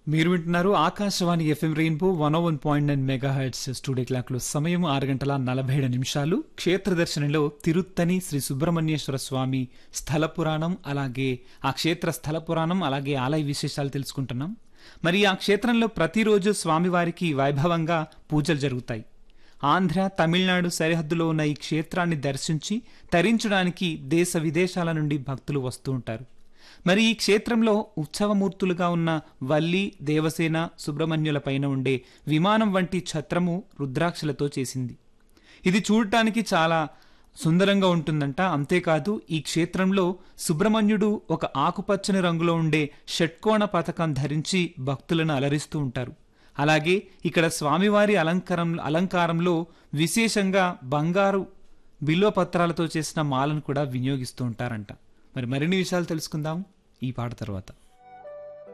మీరు వింటున్నారు Akashvani FM rainbow one one point nine megahertz studio క్లాక్లో సమయం ఆరు గంటల నలభై ఏడు నిమిషాలు క్షేత్ర దర్శనంలో తిరుత్తని శ్రీ సుబ్రహ్మణ్యేశ్వర స్వామి స్థల పురాణం అలాగే ఆ క్షేత్ర స్థల పురాణం అలాగే ఆలయ విశేషాలు తెలుసుకుంటున్నాం మరి ఆ క్షేత్రంలో ప్రతిరోజు స్వామివారికి వైభవంగా పూజలు జరుగుతాయి ఆంధ్ర తమిళనాడు సరిహద్దులో ఉన్న ఈ క్షేత్రాన్ని దర్శించి తరించడానికి దేశ విదేశాల నుండి భక్తులు వస్తూ ఉంటారు మరి ఈ క్షేత్రంలో ఉత్సవమూర్తులుగా ఉన్న వల్లి దేవసేన సుబ్రహ్మణ్యుల పైన ఉండే విమానం వంటి ఛత్రము రుద్రాక్షలతో చేసింది ఇది చూడటానికి చాలా సుందరంగా ఉంటుందంట అంతేకాదు ఈ క్షేత్రంలో సుబ్రహ్మణ్యుడు ఒక ఆకుపచ్చని రంగులో ఉండే షట్కోణ పథకం ధరించి భక్తులను అలరిస్తూ ఉంటారు అలాగే ఇక్కడ స్వామివారి అలంకారం అలంకారంలో విశేషంగా బంగారు బిల్వ పత్రాలతో చేసిన మాలను కూడా వినియోగిస్తూ ఉంటారంట మరి మరిన్ని విషయాలు తెలుసుకుందాం ఈ పాట తర్వాత